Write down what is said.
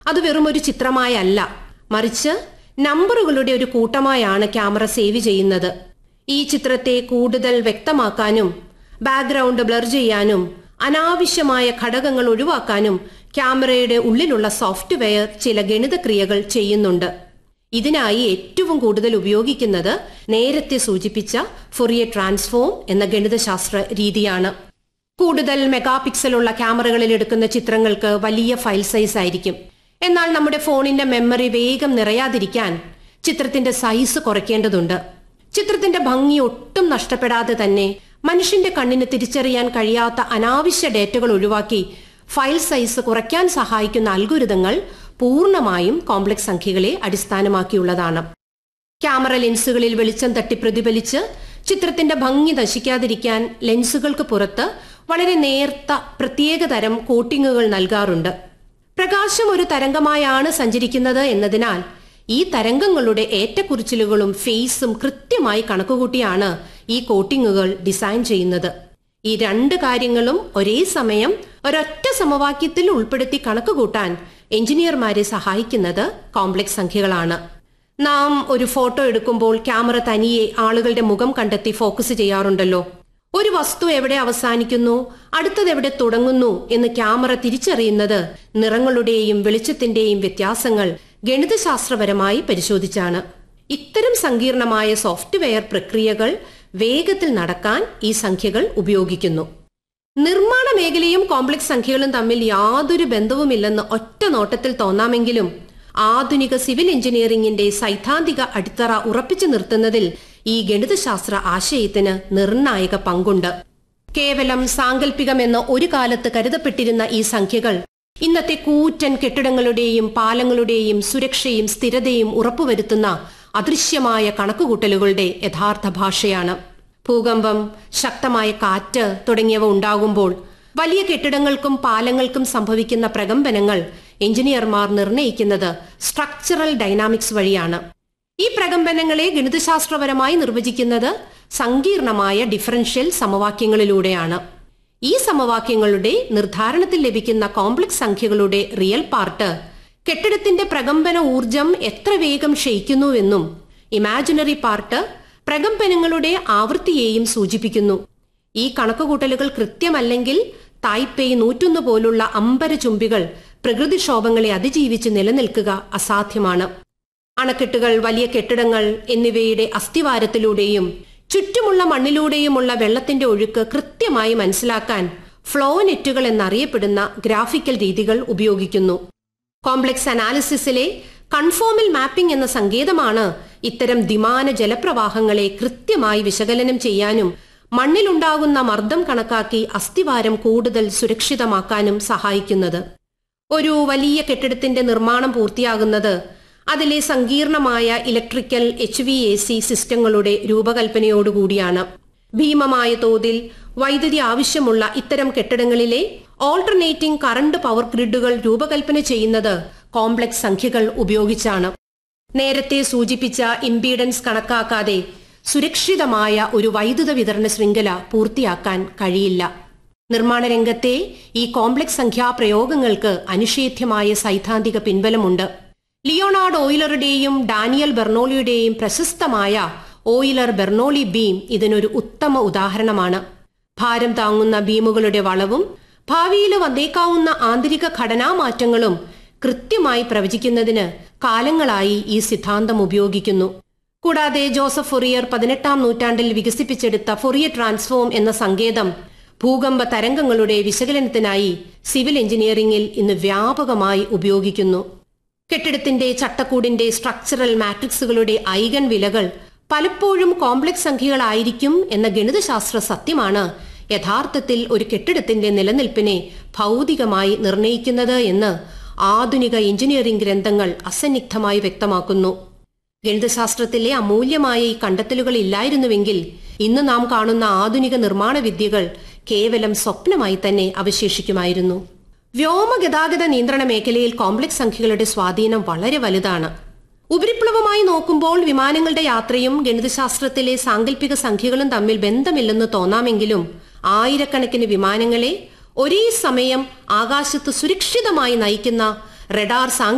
അത് വെറും ഒരു ചിത്രമായല്ല മറിച്ച് നമ്പറുകളുടെ ഒരു കൂട്ടമായാണ് ക്യാമറ സേവ് ചെയ്യുന്നത് ഈ ചിത്രത്തെ കൂടുതൽ വ്യക്തമാക്കാനും ബാക്ക്ഗ്രൗണ്ട് ബ്ലർ ചെയ്യാനും അനാവശ്യമായ ഘടകങ്ങൾ ഒഴിവാക്കാനും ക്യാമറയുടെ ഉള്ളിലുള്ള സോഫ്റ്റ്വെയർ ചില ഗണിതക്രിയകൾ ചെയ്യുന്നുണ്ട് ഇതിനായി ഏറ്റവും കൂടുതൽ ഉപയോഗിക്കുന്നത് നേരത്തെ സൂചിപ്പിച്ച ഫൊറിയെ ട്രാൻസ്ഫോം എന്ന ഗണിതശാസ്ത്ര രീതിയാണ് കൂടുതൽ മെഗാ പിക്സലുള്ള ക്യാമറകളിൽ എടുക്കുന്ന ചിത്രങ്ങൾക്ക് വലിയ ഫയൽ സൈസ് ആയിരിക്കും എന്നാൽ നമ്മുടെ ഫോണിന്റെ മെമ്മറി വേഗം നിറയാതിരിക്കാൻ ചിത്രത്തിന്റെ സൈസ് കുറയ്ക്കേണ്ടതുണ്ട് ചിത്രത്തിന്റെ ഭംഗി ഒട്ടും നഷ്ടപ്പെടാതെ തന്നെ മനുഷ്യന്റെ കണ്ണിന് തിരിച്ചറിയാൻ കഴിയാത്ത അനാവശ്യ ഡേറ്റകൾ ഒഴിവാക്കി ഫയൽ സൈസ് കുറയ്ക്കാൻ സഹായിക്കുന്ന അൽഗുരിതങ്ങൾ പൂർണ്ണമായും കോംപ്ലക്സ് സംഖ്യകളെ അടിസ്ഥാനമാക്കിയുള്ളതാണ് ക്യാമറ ലെൻസുകളിൽ വെളിച്ചം തട്ടി പ്രതിഫലിച്ച് ചിത്രത്തിന്റെ ഭംഗി നശിക്കാതിരിക്കാൻ ലെൻസുകൾക്ക് പുറത്ത് വളരെ നേർത്ത പ്രത്യേകതരം കോട്ടിങ്ങുകൾ നൽകാറുണ്ട് പ്രകാശം ഒരു തരംഗമായാണ് സഞ്ചരിക്കുന്നത് എന്നതിനാൽ ഈ തരംഗങ്ങളുടെ ഏറ്റക്കുറിച്ചിലുകളും ഫേസും കൃത്യമായി കണക്കുകൂട്ടിയാണ് ഈ കോട്ടിങ്ങുകൾ ഡിസൈൻ ചെയ്യുന്നത് ഈ രണ്ട് കാര്യങ്ങളും ഒരേ സമയം ഒരൊറ്റ സമവാക്യത്തിൽ ഉൾപ്പെടുത്തി കണക്കുകൂട്ടാൻ എഞ്ചിനീയർമാരെ സഹായിക്കുന്നത് കോംപ്ലക്സ് സംഖ്യകളാണ് നാം ഒരു ഫോട്ടോ എടുക്കുമ്പോൾ ക്യാമറ തനിയെ ആളുകളുടെ മുഖം കണ്ടെത്തി ഫോക്കസ് ചെയ്യാറുണ്ടല്ലോ ഒരു വസ്തു എവിടെ അവസാനിക്കുന്നു അടുത്തത് എവിടെ തുടങ്ങുന്നു എന്ന് ക്യാമറ തിരിച്ചറിയുന്നത് നിറങ്ങളുടെയും വെളിച്ചത്തിന്റെയും വ്യത്യാസങ്ങൾ ഗണിതശാസ്ത്രപരമായി പരിശോധിച്ചാണ് ഇത്തരം സങ്കീർണമായ സോഫ്റ്റ്വെയർ പ്രക്രിയകൾ വേഗത്തിൽ നടക്കാൻ ഈ സംഖ്യകൾ ഉപയോഗിക്കുന്നു നിർമ്മാണ മേഖലയും കോംപ്ലക്സ് സംഖ്യകളും തമ്മിൽ യാതൊരു ബന്ധവുമില്ലെന്ന് ഒറ്റ നോട്ടത്തിൽ തോന്നാമെങ്കിലും ആധുനിക സിവിൽ എഞ്ചിനീയറിംഗിന്റെ സൈദ്ധാന്തിക അടിത്തറ ഉറപ്പിച്ചു നിർത്തുന്നതിൽ ഈ ഗണിതശാസ്ത്ര ആശയത്തിന് നിർണായക പങ്കുണ്ട് കേവലം സാങ്കല്പികമെന്ന് ഒരു കാലത്ത് കരുതപ്പെട്ടിരുന്ന ഈ സംഖ്യകൾ ഇന്നത്തെ കൂറ്റൻ കെട്ടിടങ്ങളുടെയും പാലങ്ങളുടെയും സുരക്ഷയും സ്ഥിരതയും ഉറപ്പുവരുത്തുന്ന അദൃശ്യമായ കണക്കുകൂട്ടലുകളുടെ യഥാർത്ഥ ഭാഷയാണ് ഭൂകമ്പം ശക്തമായ കാറ്റ് തുടങ്ങിയവ ഉണ്ടാകുമ്പോൾ വലിയ കെട്ടിടങ്ങൾക്കും പാലങ്ങൾക്കും സംഭവിക്കുന്ന പ്രകമ്പനങ്ങൾ എഞ്ചിനീയർമാർ നിർണ്ണയിക്കുന്നത് സ്ട്രക്ചറൽ ഡൈനാമിക്സ് വഴിയാണ് ഈ പ്രകമ്പനങ്ങളെ ഗണിതശാസ്ത്രപരമായി നിർവചിക്കുന്നത് സങ്കീർണമായ ഡിഫറൻഷ്യൽ സമവാക്യങ്ങളിലൂടെയാണ് ഈ സമവാക്യങ്ങളുടെ നിർദ്ധാരണത്തിൽ ലഭിക്കുന്ന കോംപ്ലക്സ് സംഖ്യകളുടെ റിയൽ പാർട്ട് കെട്ടിടത്തിന്റെ പ്രകമ്പന ഊർജം എത്ര വേഗം ക്ഷയിക്കുന്നുവെന്നും ഇമാജിനറി പാർട്ട് പ്രകമ്പനങ്ങളുടെ ആവൃത്തിയെയും സൂചിപ്പിക്കുന്നു ഈ കണക്കുകൂട്ടലുകൾ കൃത്യമല്ലെങ്കിൽ തായ്പേയ് നൂറ്റൊന്ന് പോലുള്ള അമ്പര ചുംബികൾ പ്രകൃതിക്ഷോഭങ്ങളെ അതിജീവിച്ച് നിലനിൽക്കുക അസാധ്യമാണ് അണക്കെട്ടുകൾ വലിയ കെട്ടിടങ്ങൾ എന്നിവയുടെ അസ്ഥിവാരത്തിലൂടെയും ചുറ്റുമുള്ള മണ്ണിലൂടെയുമുള്ള വെള്ളത്തിന്റെ ഒഴുക്ക് കൃത്യമായി മനസ്സിലാക്കാൻ ഫ്ലോ നെറ്റുകൾ എന്നറിയപ്പെടുന്ന ഗ്രാഫിക്കൽ രീതികൾ ഉപയോഗിക്കുന്നു കോംപ്ലക്സ് അനാലിസിസിലെ കൺഫോമൽ മാപ്പിംഗ് എന്ന സങ്കേതമാണ് ഇത്തരം ദ്വിമാന ജലപ്രവാഹങ്ങളെ കൃത്യമായി വിശകലനം ചെയ്യാനും മണ്ണിലുണ്ടാകുന്ന മർദ്ദം കണക്കാക്കി അസ്ഥിവാരം കൂടുതൽ സുരക്ഷിതമാക്കാനും സഹായിക്കുന്നത് ഒരു വലിയ കെട്ടിടത്തിന്റെ നിർമ്മാണം പൂർത്തിയാകുന്നത് അതിലെ സങ്കീർണമായ electrical H V A C സിസ്റ്റങ്ങളുടെ രൂപകൽപ്പനയോടുകൂടിയാണ് ഭീമമായ തോതിൽ വൈദ്യുതി ആവശ്യമുള്ള ഇത്തരം കെട്ടിടങ്ങളിലെ ഓൾട്ടർനേറ്റിംഗ് കറണ്ട് പവർ ഗ്രിഡുകൾ രൂപകൽപ്പന ചെയ്യുന്നത് കോംപ്ലക്സ് സംഖ്യകൾ ഉപയോഗിച്ചാണ് നേരത്തെ സൂചിപ്പിച്ച ഇംപീഡൻസ് കണക്കാക്കാതെ സുരക്ഷിതമായ ഒരു വൈദ്യുത വിതരണ ശൃംഖല പൂർത്തിയാക്കാൻ കഴിയില്ല നിർമ്മാണ രംഗത്തെ ഈ കോംപ്ലക്സ് സംഖ്യാ പ്രയോഗങ്ങൾക്ക് അനിഷേധ്യമായ സൈദ്ധാന്തിക പിൻബലമുണ്ട് ലിയോണാർഡ് ഓയിലറുടെയും ഡാനിയൽ ബെർണോളിയുടെയും പ്രശസ്തമായ ഓയിലർ ബെർണോളി ബീം ഇതിനൊരു ഉത്തമ ഉദാഹരണമാണ് ഭാരം താങ്ങുന്ന ബീമുകളുടെ വളവും ഭാവിയിൽ വന്നേക്കാവുന്ന ആന്തരിക ഘടനാമാറ്റങ്ങളും കൃത്യമായി പ്രവചിക്കുന്നതിന് കാലങ്ങളായി ഈ സിദ്ധാന്തം ഉപയോഗിക്കുന്നു കൂടാതെ ജോസഫ് ഫൊറിയർ പതിനെട്ടാം നൂറ്റാണ്ടിൽ വികസിപ്പിച്ചെടുത്ത ഫൊറിയർ ട്രാൻസ്ഫോം എന്ന സങ്കേതം ഭൂകമ്പ തരംഗങ്ങളുടെ വിശകലനത്തിനായി സിവിൽ എഞ്ചിനീയറിംഗിൽ ഇന്ന് വ്യാപകമായി ഉപയോഗിക്കുന്നു കെട്ടിടത്തിന്റെ ചട്ടക്കൂടിന്റെ സ്ട്രക്ചറൽ മാട്രിക്സുകളുടെ ഐഗൺ വിലകൾ പലപ്പോഴും കോംപ്ലക്സ് സംഖ്യകളായിരിക്കും എന്ന ഗണിതശാസ്ത്ര സത്യമാണ് യഥാർത്ഥത്തിൽ ഒരു കെട്ടിടത്തിന്റെ നിലനിൽപ്പിനെ ഭൗതികമായി നിർണയിക്കുന്നത് എന്ന് ആധുനിക എഞ്ചിനീയറിംഗ് ഗ്രന്ഥങ്ങൾ അസന്നിഗ്ധമായി വ്യക്തമാക്കുന്നു ഗണിതശാസ്ത്രത്തിലെ അമൂല്യമായ ഈ കണ്ടെത്തലുകൾ ഇല്ലായിരുന്നുവെങ്കിൽ ഇന്ന് നാം കാണുന്ന ആധുനിക നിർമ്മാണ വിദ്യകൾ കേവലം സ്വപ്നമായി തന്നെ അവശേഷിക്കുമായിരുന്നു വ്യോമഗതാഗത നിയന്ത്രണ മേഖലയിൽ കോംപ്ലക്സ് സംഖ്യകളുടെ സ്വാധീനം വളരെ വലുതാണ് ഉപരിപ്ലവമായി നോക്കുമ്പോൾ വിമാനങ്ങളുടെ യാത്രയും ഗണിതശാസ്ത്രത്തിലെ സാങ്കല്പിക സംഖ്യകളും തമ്മിൽ ബന്ധമില്ലെന്ന് തോന്നാമെങ്കിലും ആയിരക്കണക്കിന് വിമാനങ്ങളെ ഒരേ സമയം ആകാശത്ത് സുരക്ഷിതമായി നയിക്കുന്ന റഡാർ സാങ്കേതിക